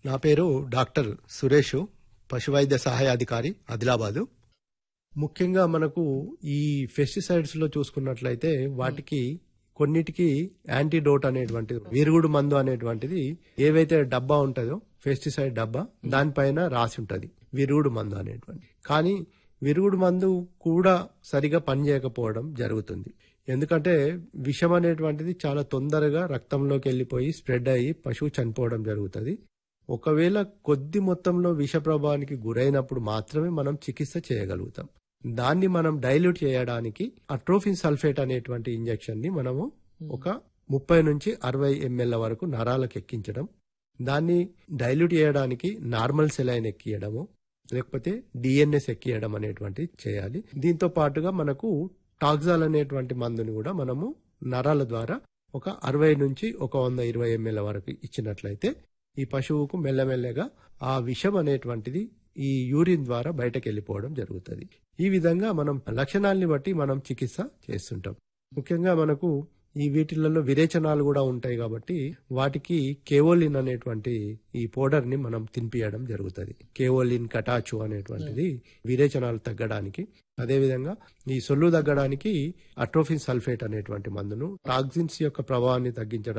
నా పేరు డాక్టర్ సురేష్ పశువైద్య సహాయాధికారి ఆదిలాబాదు ముఖ్యంగా మనకు ఈ పెస్టిసైడ్స్ లో చూసుకున్నట్లయితే వాటికి కొన్నిటికి యాంటీడోట్ అనేటువంటిది విరుగుడు మందు అనేటువంటిది ఏవైతే డబ్బా ఉంటుందో పెస్టిసైడ్ డబ్బా దానిపైన రాసి ఉంటది విరుగుడు మందు అనేటువంటి కానీ విరుగుడు మందు కూడా సరిగా పనిచేయకపోవడం జరుగుతుంది ఎందుకంటే విషం అనేటువంటిది చాలా తొందరగా రక్తంలోకి వెళ్ళిపోయి స్ప్రెడ్ అయ్యి పశువు చనిపోవడం జరుగుతుంది ఒకవేళ కొద్ది మొత్తంలో విష ప్రభావానికి గురైనప్పుడు మాత్రమే మనం చికిత్స చేయగలుగుతాం దాన్ని మనం డైల్యూట్ చేయడానికి అట్రోఫిన్ సల్ఫేట్ అనేటువంటి ఇంజెక్షన్ ని మనము ఒక ముప్పై నుంచి అరవై ఎంఎల్ వరకు నరాలకు ఎక్కించడం దాన్ని డైల్యూట్ చేయడానికి నార్మల్ సెలైన్ ఎక్కియడము లేకపోతే డిఎన్ఎస్ ఎక్కియడం అనేటువంటి చేయాలి దీంతో పాటుగా మనకు టాక్సాల్ అనేటువంటి మందుని కూడా మనము నరాల ద్వారా ఒక అరవై నుంచి ఒక వంద ఇరవై ఎంఎల్ వరకు ఇచ్చినట్లయితే ఈ పశువుకు మెల్లమెల్లగా ఆ విషం అనేటువంటిది ఈ యూరిన్ ద్వారా బయటకు వెళ్ళిపోవడం జరుగుతుంది ఈ విధంగా మనం లక్షణాలని బట్టి మనం చికిత్స చేస్తుంటాం ముఖ్యంగా మనకు ఈ వీటిలలో విరేచనాలు కూడా ఉంటాయి కాబట్టి వాటికి కేవోలిన్ అనేటువంటి ఈ పౌడర్ ని మనం తినిపియడం జరుగుతుంది కేవోలిన్ కటాచు అనేటువంటిది విరేచనాలు తగ్గడానికి అదేవిధంగా ఈ సొల్లు తగ్గడానికి అట్రోఫిన్ సల్ఫేట్ అనేటువంటి మందును టాక్సిన్స్ యొక్క ప్రభావాన్ని తగ్గించడానికి